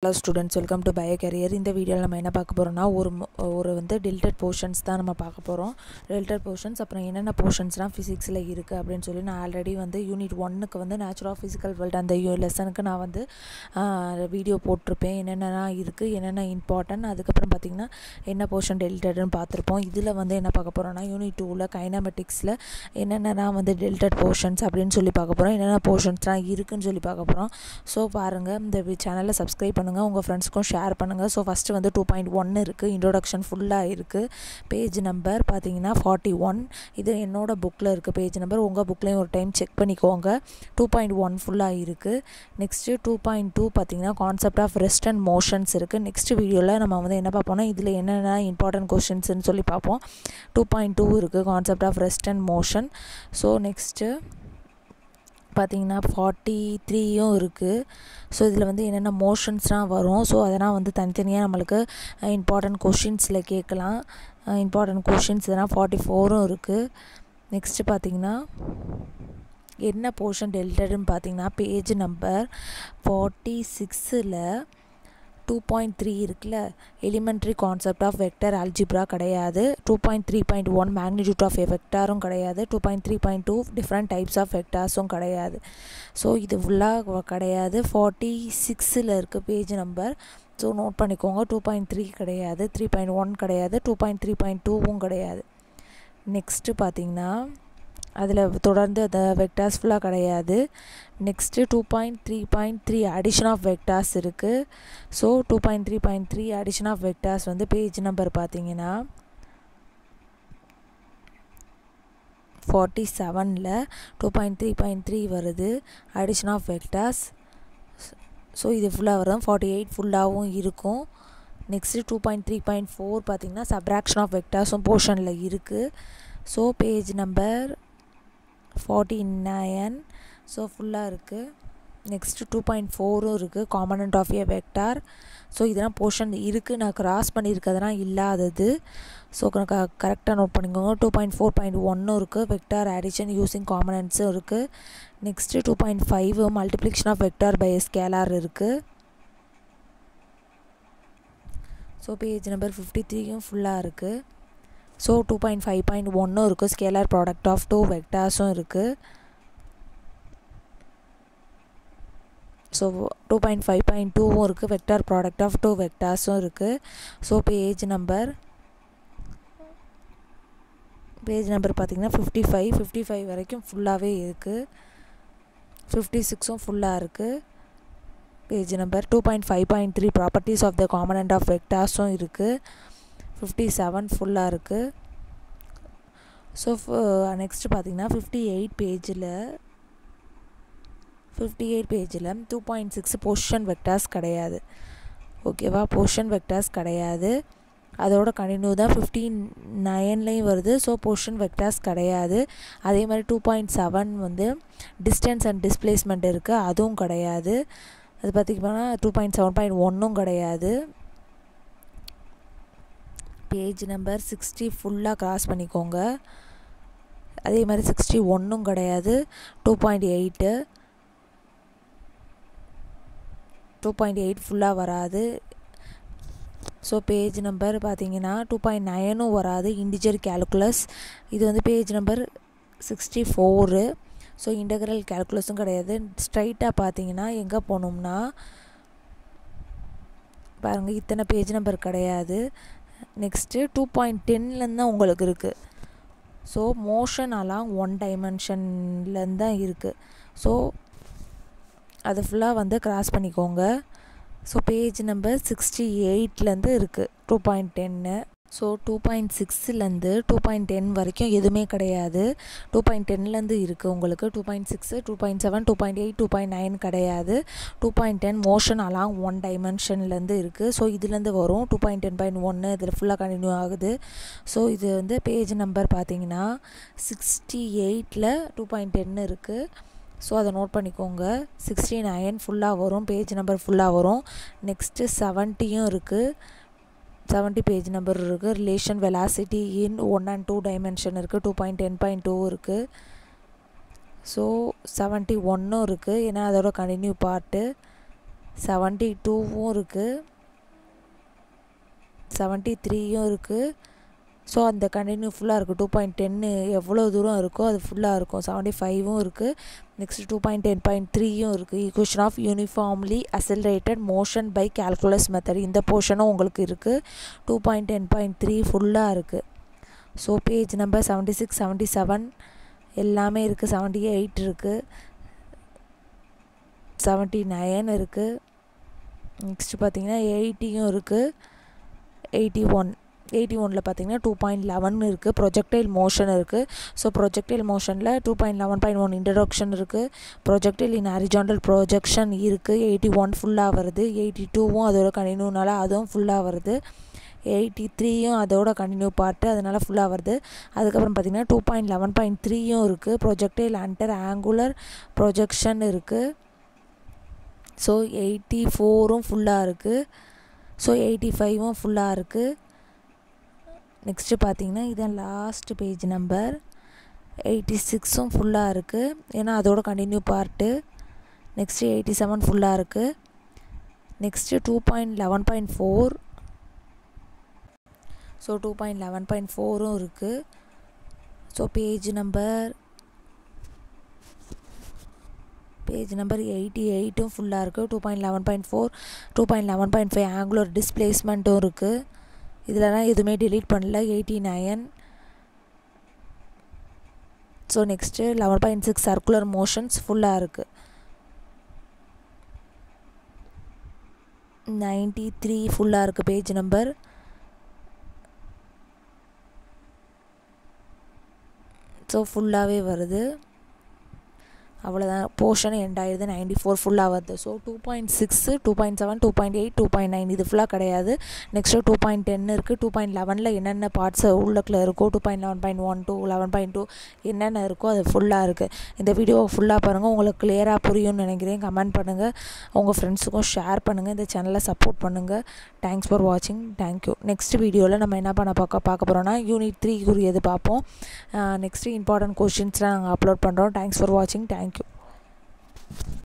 hello students welcome to Bio Career இந்த வீடியோவில் நம்ம என்ன பார்க்க போகிறோம்னா ஒரு மு- ஒரு வந்து டெல்டட் போர்ஷன்ஸ் தான் நம்ம பார்க்க போகிறோம் டெல்டட் போர்ஷன்ஸ் அப்புறம் என்னென்ன போர்ஷன்ஸ்லாம் ஃபிசிக்ஸில் இருக்குது அப்படின்னு சொல்லி நான் ஆல்ரெடி வந்து யூனிட் ஒன்னுக்கு வந்து நேச்சுரல் ஆஃப் ஃபிசிக்கல் வேர்ல்டு அந்த லெசனுக்கு நான் வந்து வீடியோ போட்டிருப்பேன் என்னென்னலாம் இருக்குது என்னென்ன இம்பார்ட்டன்ட் அதுக்கப்புறம் பார்த்திங்கன்னா என்ன போர்ஷன் டெல்டட்னு பார்த்துருப்போம் இதில் வந்து என்ன பார்க்க போகிறோம்னா யூனிட் டூவில் கைனமெட்டிக்ஸில் என்னென்னலாம் வந்து டெல்டட் போர்ஷன்ஸ் அப்படின்னு சொல்லி பார்க்க போகிறோம் என்னென்ன போர்ஷன்ஸ்லாம் இருக்குன்னு சொல்லி பார்க்க போகிறோம் ஸோ பாருங்கள் இந்த சேனலை சப்ஸ்கிரைப் பண்ணுங்கள் உங்கள் ஃப்ரெண்ட்ஸ்க்கும் ஷேர் பண்ணுங்கள் ஸோ ஃபஸ்ட்டு வந்து டூ பாயிண்ட் ஒன் இருக்குது இன்ட்ரோடக்ஷன் ஃபுல்லாக இருக்குது பேஜ் நம்பர் பார்த்தீங்கன்னா ஃபார்ட்டி ஒன் இது என்னோட புக்கில் இருக்குது பேஜ் நம்பர் உங்கள் புக்லேயும் ஒரு டைம் செக் பண்ணிக்கோங்க டூ பாயிண்ட் ஒன் ஃபுல்லாக இருக்குது நெக்ஸ்ட்டு டூ பாயிண்ட் டூ பார்த்தீங்கன்னா concept of rest and motions இருக்குது நெக்ஸ்ட் வீடியோவில் நம்ம வந்து என்ன பார்ப்போம்னா இதில் என்னென்ன இம்பார்ட்டன்ட் கொஷின்ஸ்னு சொல்லி பார்ப்போம் டூ பாயிண்ட் டூ இருக்குது concept of rest and motion so next பார்த்தீங்கன்னா ஃபார்ட்டி த்ரீயும் இருக்குது ஸோ இதில் வந்து என்னென்ன மோஷன்ஸ்லாம் வரும் ஸோ அதெல்லாம் வந்து தனித்தனியாக நம்மளுக்கு இம்பார்ட்டன்ட் கொஷின்ஸில் கேட்கலாம் இம்பார்ட்டன்ட் கொஷின்ஸ் இதெல்லாம் ஃபார்ட்டி ஃபோரும் இருக்குது நெக்ஸ்ட்டு பார்த்தீங்கன்னா என்ன போர்ஷன் டெல்டட்னு பார்த்தீங்கன்னா பேஜ் நம்பர் ஃபார்ட்டி சிக்ஸில் டூ பாயிண்ட் த்ரீ இருக்குல்ல elementary concept of vector algebra கிடையாது two point three point one magnitude of வெக்டாரும் கிடையாது two point three point two different types of வெக்டார்ஸும் கிடையாது ஸோ இது ஃபுல்லாக கிடையாது ஃபார்ட்டி சிக்ஸில் இருக்குது பேஜ் நம்பர் ஸோ நோட் பண்ணிக்கோங்க டூ பாயிண்ட் த்ரீ கிடையாது த்ரீ பாயிண்ட் ஒன் கிடையாது டூ பாயிண்ட் த்ரீ பாயிண்ட் டூவும் கிடையாது நெக்ஸ்ட்டு பார்த்தீங்கன்னா அதில் தொடர்ந்து அந்த வெக்டார்ஸ் ஃபுல்லாக கிடையாது next two point three point three addition of vectors இருக்குது so two point three point three addition of vectors வந்து பேஜ் நம்பர் பார்த்தீங்கன்னா ஃபார்ட்டி செவனில் two point three point three வருது அடிஷன் ஆஃப் வெக்டார்ஸ் ஸோ இது ஃபுல்லாக வரும் ஃபார்ட்டி எயிட் ஃபுல்லாகவும் இருக்கும் next two point three point four பார்த்தீங்கன்னா சப்ராக்ஷன் ஆஃப் வெக்டார்ஸும் போர்ஷனில் இருக்குது so page number forty nine so ஃபுல்லாக இருக்குது நெக்ஸ்ட்டு டூ பாயிண்ட் ஃபோரும் இருக்குது component of a vector so இதெல்லாம் போர்ஷன் இருக்குது நான் கிராஸ் பண்ணியிருக்கிறதுலாம் இல்லாதது ஸோ க கரெக்டாக நோட் பண்ணிக்கோங்க டூ பாயிண்ட் ஃபோர் பாயிண்ட் ஒன்னும் இருக்குது வெக்டார் ஆடிஷன் யூஸிங் காம்பனண்ட்ஸும் இருக்குது next two point five multiplication of vector by scalar இருக்குது ஸோ பேஜ் நம்பர் ஃபிஃப்டி த்ரீயும் ஃபுல்லாக இருக்குது so two point five point ஒன்றும் இருக்குது ஸ்கேலார் ப்ராடக்ட் ஆஃப் டூ வெக்டார்ஸும் இருக்குது so two point five point டூவும் இருக்குது வெக்டார் ப்ராடக்ட் ஆஃப் டூ வெக்டார்ஸும் இருக்குது so page number page number பார்த்தீங்கன்னா ஃபிஃப்டி ஃபைவ் ஃபிஃப்டி ஃபைவ் வரைக்கும் ஃபுல்லாகவே இருக்குது ஃபிஃப்டி சிக்ஸும் ஃபுல்லாக இருக்குது page number two point five point three properties of the component of வெக்டார்ஸும் இருக்குது ஃபிஃப்டி செவன் ஃபுல்லாக இருக்குது ஸோ நெக்ஸ்ட்டு பார்த்தீங்கன்னா ஃபிஃப்டி எயிட் பேஜில் ஃபிஃப்டி எயிட் பேஜில் two point six position vectors கிடையாது ஓகேவா பொசிஷன் வெக்டார்ஸ் கிடையாது அதோட கண்டினியூ தான் ஃபிஃப்டீன் நைன்லேயும் வருது ஸோ பொசிஷன் வெக்டார்ஸ் கிடையாது அதே மாதிரி டூ பாயிண்ட் செவன் வந்து டிஸ்டன்ஸ் அண்ட் டிஸ்பிளேஸ்மெண்ட் இருக்குது அதுவும் கிடையாது அது பார்த்திங்கன்னா டூ பாயிண்ட் செவன் பாயிண்ட் ஒன்றும் கிடையாது பேஜ் நம்பர் சிக்ஸ்டி ஃபுல்லாக கிராஸ் பண்ணிக்கோங்க அதே மாதிரி சிக்ஸ்டி ஒன்றும் கிடையாது two point eight two point eight ஃபுல்லாக வராது ஸோ பேஜ் நம்பர் பார்த்தீங்கன்னா டூ பாயிண்ட் நயனும் வராது இண்டிஜர் கேல்குலஸ் இது வந்து page number sixty four so integral கேல்குலஸும் கிடையாது ஸ்ட்ரைட்டாக பார்த்தீங்கன்னா எங்கே போகணும்னா பாருங்கள் இத்தனை பேஜ் நம்பர் கிடையாது நெக்ஸ்ட்டு டூ பாயிண்ட் டென்லேருந்து தான் உங்களுக்கு இருக்குது ஸோ மோஷன் அலாங் ஒன் டைமென்ஷன்லேருந்து தான் இருக்குது ஸோ அது ஃபுல்லாக வந்து கிராஸ் பண்ணிக்கோங்க ஸோ பேஜ் நம்பர் சிக்ஸ்டி எயிட்லேருந்து இருக்குது டூ பாயிண்ட் டென்னு ஸோ டூ பாயிண்ட் சிக்ஸ்லேருந்து டூ பாயிண்ட் டென் வரைக்கும் எதுவுமே கிடையாது டூ பாயிண்ட் டென்லேருந்து இருக்குது உங்களுக்கு two point six two point seven two point eight two point nine கிடையாது two point ten motion along one டைமென்ஷன்லேருந்து இருக்குது ஸோ இதுலேருந்து வரும் டூ பாயிண்ட் டென் பாயிண்ட் ஒன்று இதில் ஃபுல்லாக கண்டினியூ ஆகுது ஸோ இது வந்து பேஜ் நம்பர் பார்த்தீங்கன்னா சிக்ஸ்டி எயிட்டில் டூ பாயிண்ட் டென் இருக்குது ஸோ அதை நோட் பண்ணிக்கோங்க சிக்ஸ்டி நைன் ஃபுல்லாக வரும் பேஜ் நம்பர் ஃபுல்லாக வரும் நெக்ஸ்ட்டு செவன்ட்டியும் இருக்குது செவன்ட்டி பேஜ் நம்பர் இருக்குது relation velocity in one and two dimension இருக்குது two point ten point two இருக்குது ஸோ செவன்ட்டி ஒன்னும் இருக்குது ஏன்னா அதோட கண்டினியூ பார்ட்டு செவன்ட்டி டூவும் இருக்குது செவன்ட்டி த்ரீயும் இருக்குது ஸோ அந்த கண்டினியூ ஃபுல்லாக இருக்குது டூ பாயிண்ட் டென்னு எவ்வளோ தூரம் இருக்கோ அது ஃபுல்லாக இருக்கும் செவன்ட்டி ஃபைவும் இருக்குது next two point ten point த்ரீயும் இருக்குது equation of uniformly accelerated motion by calculus method இந்த போர்ஷனும் உங்களுக்கு இருக்குது two point ten point three ஃபுல்லாக இருக்குது so page number seventy six seventy seven எல்லாமே இருக்குது செவன்ட்டி எயிட் இருக்குது செவன்ட்டி நைன் இருக்குது நெக்ஸ்ட்டு பார்த்தீங்கன்னா எயிட்டியும் இருக்குது எயிட்டி ஒன் எயிட்டி ஒனில் பார்த்தீங்கன்னா டூ பாயிண்ட் லெவன் இருக்குது ப்ரொஜெக்டைல் மோஷன் இருக்குது ஸோ ப்ரொஜெக்டைல் மோஷனில் two point eleven point one introduction இருக்குது ப்ரொஜெக்டைல் இன் ஹரிஜாண்டல் ப்ரொஜெக்ஷன் இருக்குது எயிட்டி ஒன் ஃபுல்லாக வருது எயிட்டி டூவும் அதோட கண்டினியூனால அதுவும் ஃபுல்லாக வருது எயிட்டி த்ரீயும் அதோட கண்டினியூ பார்ட்டு அதனால் ஃபுல்லாக வருது அதுக்கப்புறம் பார்த்திங்கன்னா டூ பாயிண்ட் லெவன் பாயிண்ட் த்ரீயும் இருக்குது ப்ரொஜெக்டைல் அண்டர் ஆங்குலர் ப்ரொஜெக்ஷன் இருக்குது ஸோ எயிட்டி ஃபோரும் ஃபுல்லாக இருக்குது ஸோ எயிட்டி ஃபைவும் ஃபுல்லாக இருக்குது நெக்ஸ்ட்டு பார்த்தீங்கன்னா இதான் லாஸ்ட் பேஜ் நம்பர் எயிட்டி சிக்ஸும் ஃபுல்லாக இருக்குது ஏன்னா அதோட continue part next eighty seven ஃபுல்லாக இருக்குது next two point eleven point four so two point eleven point ஃபோரும் இருக்குது so page number page number eighty எயிட்டும் ஃபுல்லாக இருக்குது two point eleven point four two point eleven point five angular டிஸ்பிளேஸ்மெண்ட்டும் இருக்குது இதிலலாம் எதுவுமே டிலீட் பண்ணல eighty nine so next eleven point six circular motions ஃபுல்லாக இருக்குது நைன்ட்டி த்ரீ ஃபுல்லாக இருக்குது பேஜ் நம்பர் ஸோ ஃபுல்லாகவே வருது அவ்வளோதான் போர்ஷன் எண்ட் ஆயிடுது நைன்டி ஃபோர் ஃபுல்லாக வருது so two point six two point seven two point eight two point nine இது ஃபுல்லாக கிடையாது நெக்ஸ்ட்டு டூ பாயிண்ட் டென் இருக்குது டூ பாயிண்ட் லெவனில் என்னென்ன பார்ட்ஸ் உள்ளக்கில் இருக்கோ two point eleven point one two eleven point two என்னென்ன இருக்கோ அது ஃபுல்லாக இருக்குது இந்த வீடியோ ஃபுல்லாக பாருங்கள் உங்களுக்கு கிளியராக புரியும்னு நினைக்கிறேன் கமெண்ட் பண்ணுங்கள் உங்கள் ஃப்ரெண்ட்ஸுக்கும் ஷேர் பண்ணுங்கள் இந்த சேனலை சப்போர்ட் பண்ணுங்கள் தேங்க்ஸ் ஃபார் வாட்சிங் தேங்க்யூ நெக்ஸ்ட் வீடியோவில் நம்ம என்ன பண்ண பார்க்க பார்க்க போகிறோன்னா யூனிட் த்ரீக்குரியது பார்ப்போம் நெக்ஸ்ட்டு இம்பார்ட்டன்ட் கொஷின்ஸ்லாம் நாங்கள் அப்லோட் பண்ணுறோம் தேங்க்ஸ் ஃபார் வாட்சிங் தேங்க்யூ